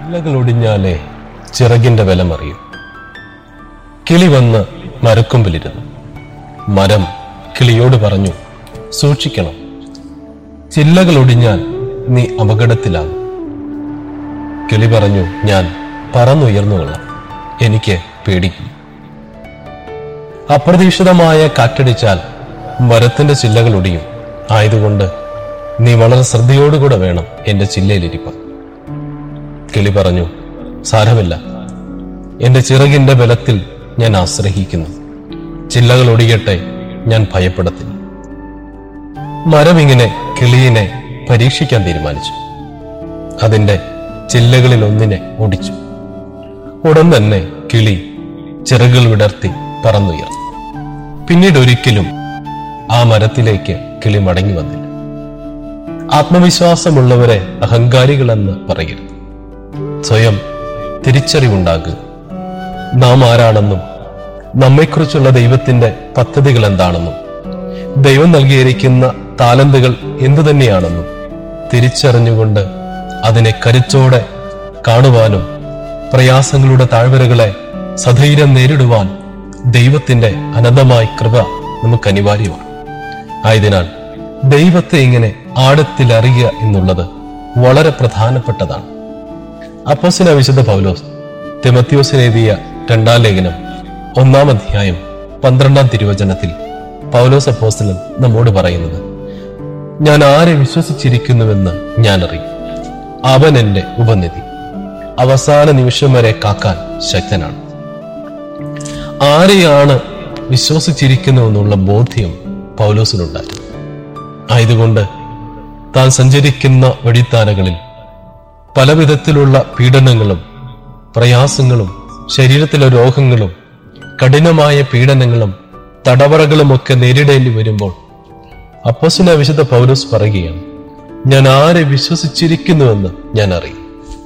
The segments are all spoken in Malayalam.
ഇലകളൊടിഞ്ഞാലേ ചിറകിന്റെ ബലമറിയും കിളി വന്ന് മരക്കൊമ്പിലിരുന്നു മരം കിളിയോട് പറഞ്ഞു സൂക്ഷിക്കണം ചില്ലകൾ ഒടിഞ്ഞാൽ നീ അപകടത്തിലാകും കിളി പറഞ്ഞു ഞാൻ പറന്നുയർന്നു കൊള്ളാം എനിക്ക് പേടിക്കും അപ്രതീക്ഷിതമായ കാറ്റടിച്ചാൽ മരത്തിന്റെ ചില്ലകൾ ഒടിയും ആയതുകൊണ്ട് നീ വളരെ ശ്രദ്ധയോടുകൂടെ വേണം എന്റെ ചില്ലയിലിരിപ്പാൻ കിളി പറഞ്ഞു സാരമില്ല എന്റെ ചിറകിന്റെ ബലത്തിൽ ഞാൻ ആശ്രയിക്കുന്നു ചില്ലകൾ ഒടിയട്ടെ ഞാൻ ഭയപ്പെടത്തില്ല മരം ഇങ്ങനെ കിളിയിനെ പരീക്ഷിക്കാൻ തീരുമാനിച്ചു അതിന്റെ ചില്ലകളിൽ ഒന്നിനെ ഒടിച്ചു ഉടൻ തന്നെ കിളി ചിറകുകൾ വിടർത്തി പറന്നുയർന്നു പിന്നീട് ഒരിക്കലും ആ മരത്തിലേക്ക് കിളി മടങ്ങി വന്നില്ല ആത്മവിശ്വാസമുള്ളവരെ അഹങ്കാരികളെന്ന് പറയരുത് സ്വയം തിരിച്ചറിവുണ്ടാകുക നാം ആരാണെന്നും നമ്മെക്കുറിച്ചുള്ള ദൈവത്തിന്റെ പദ്ധതികൾ എന്താണെന്നും ദൈവം നൽകിയിരിക്കുന്ന താലന്തുകൾ എന്തു തന്നെയാണെന്നും തിരിച്ചറിഞ്ഞുകൊണ്ട് അതിനെ കരുത്തോടെ കാണുവാനും പ്രയാസങ്ങളുടെ താഴ്വരകളെ സധൈര്യം നേരിടുവാൻ ദൈവത്തിന്റെ അനന്തമായ കൃപ നമുക്ക് അനിവാര്യമാണ് ആയതിനാൽ ദൈവത്തെ ഇങ്ങനെ ആഴത്തിൽ അറിയുക എന്നുള്ളത് വളരെ പ്രധാനപ്പെട്ടതാണ് അപ്പോസിന വിശുദ്ധ പൗലോസ് തിമത്യോസിനെഴുതിയ രണ്ടാം ലേഖനം ഒന്നാം അധ്യായം പന്ത്രണ്ടാം തിരുവചനത്തിൽ പൗലോസ് അപ്പോസ്തലൻ നമ്മോട് പറയുന്നത് ഞാൻ ആരെ വിശ്വസിച്ചിരിക്കുന്നുവെന്ന് ഞാൻ അറിയും അവൻ എന്റെ ഉപനിധി അവസാന നിമിഷം വരെ കാക്കാൻ ശക്തനാണ് ആരെയാണ് വിശ്വസിച്ചിരിക്കുന്നുവെന്നുള്ള ബോധ്യം പൗലോസിനുണ്ടായിരുന്നു ആയതുകൊണ്ട് താൻ സഞ്ചരിക്കുന്ന വഴിത്താനകളിൽ പല വിധത്തിലുള്ള പീഡനങ്ങളും പ്രയാസങ്ങളും ശരീരത്തിലെ രോഗങ്ങളും കഠിനമായ പീഡനങ്ങളും തടവറകളുമൊക്കെ നേരിടേണ്ടി വരുമ്പോൾ അപ്പോസിന വിശുദ്ധ പൗലോസ് പറയുകയാണ് ഞാൻ ആരെ വിശ്വസിച്ചിരിക്കുന്നുവെന്ന് ഞാൻ അറിയും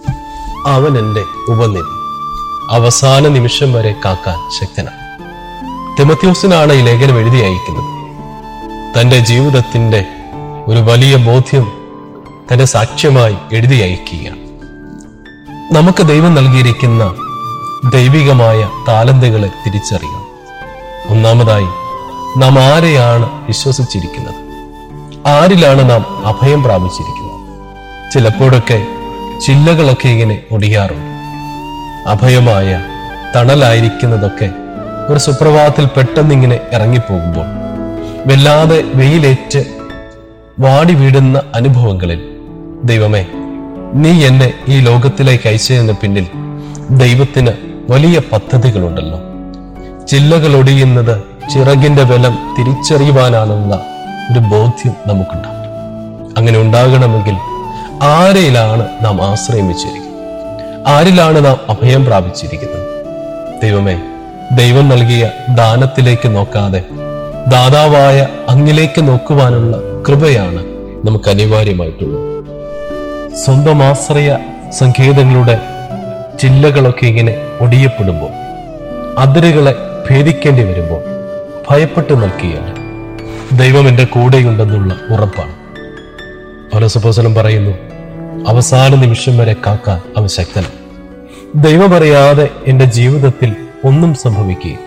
അവൻ എന്റെ ഉപനിധി അവസാന നിമിഷം വരെ കാക്കാൻ ശക്തനാണ് തിമത്യോസിനാണ് ഈ ലേഖനം എഴുതി അയക്കുന്നത് തന്റെ ജീവിതത്തിന്റെ ഒരു വലിയ ബോധ്യം തന്റെ സാക്ഷ്യമായി എഴുതി അയക്കുകയാണ് നമുക്ക് ദൈവം നൽകിയിരിക്കുന്ന ദൈവികമായ താലന്തുകളെ തിരിച്ചറിയണം ഒന്നാമതായി നാം ആരെയാണ് വിശ്വസിച്ചിരിക്കുന്നത് ആരിലാണ് നാം അഭയം പ്രാപിച്ചിരിക്കുന്നത് ചിലപ്പോഴൊക്കെ ചില്ലകളൊക്കെ ഇങ്ങനെ ഒടിയാറുണ്ട് അഭയമായ തണലായിരിക്കുന്നതൊക്കെ ഒരു സുപ്രഭാതത്തിൽ പെട്ടെന്നിങ്ങനെ ഇറങ്ങിപ്പോകുമ്പോൾ വല്ലാതെ വെയിലേറ്റ് വാടി വീടുന്ന അനുഭവങ്ങളിൽ ദൈവമേ നീ എന്നെ ഈ ലോകത്തിലേക്ക് അയച്ചതിന് പിന്നിൽ ദൈവത്തിന് വലിയ പദ്ധതികളുണ്ടല്ലോ ചില്ലകൾ ഒടിയുന്നത് ചിറകിന്റെ ബലം തിരിച്ചറിയുവാനാണെന്ന ഒരു ബോധ്യം നമുക്കുണ്ടാവും അങ്ങനെ ഉണ്ടാകണമെങ്കിൽ ആരെയിലാണ് നാം ആശ്രയം വെച്ചിരിക്കുന്നത് ആരിലാണ് നാം അഭയം പ്രാപിച്ചിരിക്കുന്നത് ദൈവമേ ദൈവം നൽകിയ ദാനത്തിലേക്ക് നോക്കാതെ ദാതാവായ അങ്ങിലേക്ക് നോക്കുവാനുള്ള കൃപയാണ് നമുക്ക് അനിവാര്യമായിട്ടുള്ളത് സ്വന്തം ആശ്രയ സങ്കേതങ്ങളുടെ ചില്ലകളൊക്കെ ഇങ്ങനെ ഒടിയപ്പെടുമ്പോൾ അതിരുകളെ ഭേദിക്കേണ്ടി വരുമ്പോൾ ഭയപ്പെട്ടു നിൽക്കുകയാണ് ദൈവം എന്റെ കൂടെയുണ്ടെന്നുള്ള ഉറപ്പാണ് പൗരസപ്പോസനം പറയുന്നു അവസാന നിമിഷം വരെ കാക്കാൻ അവൻ ശക്തനാണ് ദൈവം അറിയാതെ എന്റെ ജീവിതത്തിൽ ഒന്നും സംഭവിക്കുകയില്ല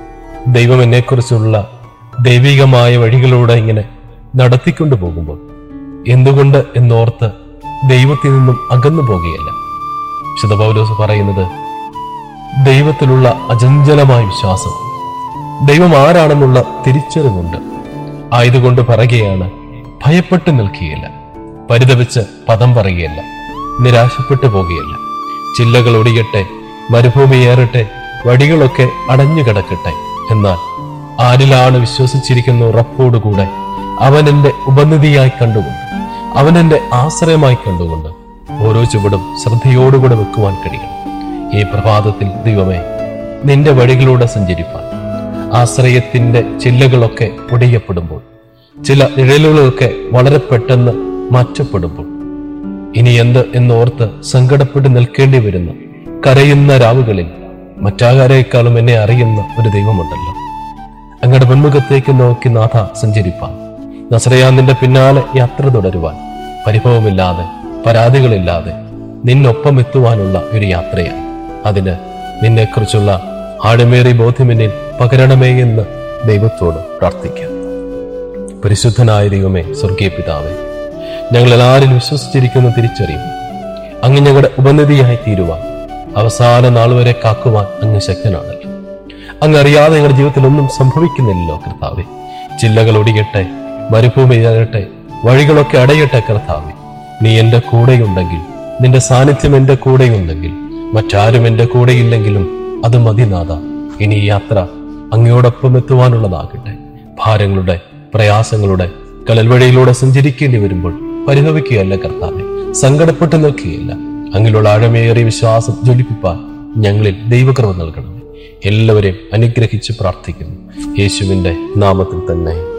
ദൈവം എന്നെക്കുറിച്ചുള്ള ദൈവികമായ വഴികളിലൂടെ ഇങ്ങനെ നടത്തിക്കൊണ്ടു പോകുമ്പോൾ എന്തുകൊണ്ട് എന്നോർത്ത് ദൈവത്തിൽ നിന്നും അകന്നു പോകുകയല്ല വിശുദ്ധ പൗലോസ് പറയുന്നത് ദൈവത്തിലുള്ള അചഞ്ചലമായ വിശ്വാസം ദൈവം ആരാണെന്നുള്ള തിരിച്ചറിവുണ്ട് ആയതുകൊണ്ട് പറയുകയാണ് ഭയപ്പെട്ടു നിൽക്കുകയില്ല പരിതപിച്ച് പദം പറയുകയല്ല നിരാശപ്പെട്ടു പോകുകയല്ല ചില്ലകൾ ഒടിയട്ടെ മരുഭൂമി ഏറട്ടെ വടികളൊക്കെ അടഞ്ഞു കിടക്കട്ടെ എന്നാൽ ആരിലാണ് വിശ്വസിച്ചിരിക്കുന്ന ഉറപ്പോടുകൂടെ അവൻ എന്റെ ഉപനിധിയായി കണ്ടുകൊണ്ട് അവൻ എന്റെ ആശ്രയമായി കണ്ടുകൊണ്ട് ഓരോ ചുവടും ശ്രദ്ധയോടുകൂടെ വെക്കുവാൻ കഴിയണം ഈ പ്രഭാതത്തിൽ ദൈവമേ നിന്റെ വഴികളിലൂടെ സഞ്ചരിപ്പാൻ ആശ്രയത്തിന്റെ ചില്ലകളൊക്കെ ഒടിയപ്പെടുമ്പോൾ ചില നിഴലുകളൊക്കെ വളരെ പെട്ടെന്ന് മാറ്റപ്പെടുമ്പോൾ ഇനി എന്ത് എന്നോർത്ത് സങ്കടപ്പെട്ട് നിൽക്കേണ്ടി വരുന്ന കരയുന്ന രാവുകളിൽ മറ്റാകാരേക്കാളും എന്നെ അറിയുന്ന ഒരു ദൈവമുണ്ടല്ലോ അങ്ങയുടെ മുൻമുഖത്തേക്ക് നോക്കി നാഥ സഞ്ചരിപ്പാൻ നസ്രയാന്നിന്റെ പിന്നാലെ യാത്ര തുടരുവാൻ പരിഭവമില്ലാതെ പരാതികളില്ലാതെ നിന്നൊപ്പം എത്തുവാനുള്ള ഒരു യാത്രയാണ് അതിന് നിന്നെക്കുറിച്ചുള്ള ആഴമേറിയ ബോധ്യം എന്നിൽ പകരണമേ എന്ന് ദൈവത്തോട് പ്രാർത്ഥിക്കാം പരിശുദ്ധനായ ദൈവമേ സ്വർഗീയ പിതാവേ ഞങ്ങൾ എല്ലാവരും വിശ്വസിച്ചിരിക്കുന്ന തിരിച്ചറിയുന്നു അങ്ങ് ഞങ്ങളുടെ ഉപനിധിയായി തീരുവാൻ അവസാന നാൾ വരെ കാക്കുവാൻ അങ്ങ് ശക്തനാണല്ലോ അങ്ങ് അറിയാതെ ഞങ്ങളുടെ ജീവിതത്തിൽ ഒന്നും സംഭവിക്കുന്നില്ലല്ലോ കർത്താവെ ജില്ലകൾ ഒടിയട്ടെ മരുഭൂമി അകട്ടെ വഴികളൊക്കെ അടയട്ടെ കർത്താവെ നീ എന്റെ കൂടെയുണ്ടെങ്കിൽ നിന്റെ സാന്നിധ്യം എന്റെ കൂടെയുണ്ടെങ്കിൽ മറ്റാരും എന്റെ കൂടെയില്ലെങ്കിലും അത് മതിനാഥ ഇനി ഈ യാത്ര അങ്ങയോടൊപ്പം എത്തുവാനുള്ളതാകട്ടെ ഭാരങ്ങളുടെ പ്രയാസങ്ങളുടെ കലൽവഴിയിലൂടെ സഞ്ചരിക്കേണ്ടി വരുമ്പോൾ പരിഭവിക്കുകയല്ല കർത്താവെ സങ്കടപ്പെട്ടു നിൽക്കുകയല്ല അങ്ങിലുള്ള ആഴമേറിയ വിശ്വാസം ജ്വലിപ്പിപ്പാൻ ഞങ്ങളിൽ ദൈവകൃപ നൽകണമേ എല്ലാവരെയും അനുഗ്രഹിച്ച് പ്രാർത്ഥിക്കുന്നു യേശുവിന്റെ നാമത്തിൽ തന്നെ